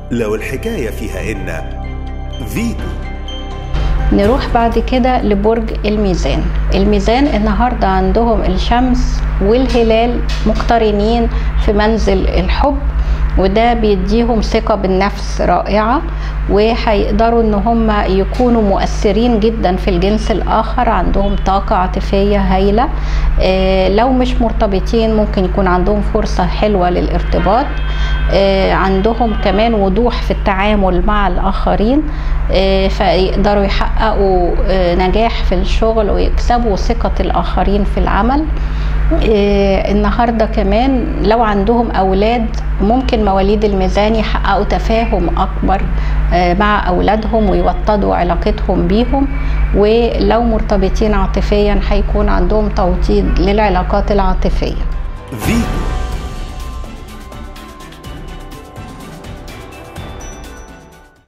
لو الحكاية فيها إن فيتو نروح بعد كده لبرج الميزان الميزان النهاردة عندهم الشمس والهلال مقترنين في منزل الحب وده بيديهم ثقة بالنفس رائعة وهيقدروا ان هم يكونوا مؤثرين جدا في الجنس الاخر عندهم طاقة عاطفية هايلة آه، لو مش مرتبطين ممكن يكون عندهم فرصة حلوة للارتباط آه، عندهم كمان وضوح في التعامل مع الاخرين آه، فيقدروا يحققوا آه، نجاح في الشغل ويكسبوا ثقة الاخرين في العمل آه، النهارده كمان لو عندهم اولاد ممكن مواليد الميزان يحققوا تفاهم اكبر آه، مع اولادهم ويوطدوا علاقتهم بيهم ولو مرتبطين عاطفيا هيكون عندهم توطيد للعلاقات العاطفيه فيتو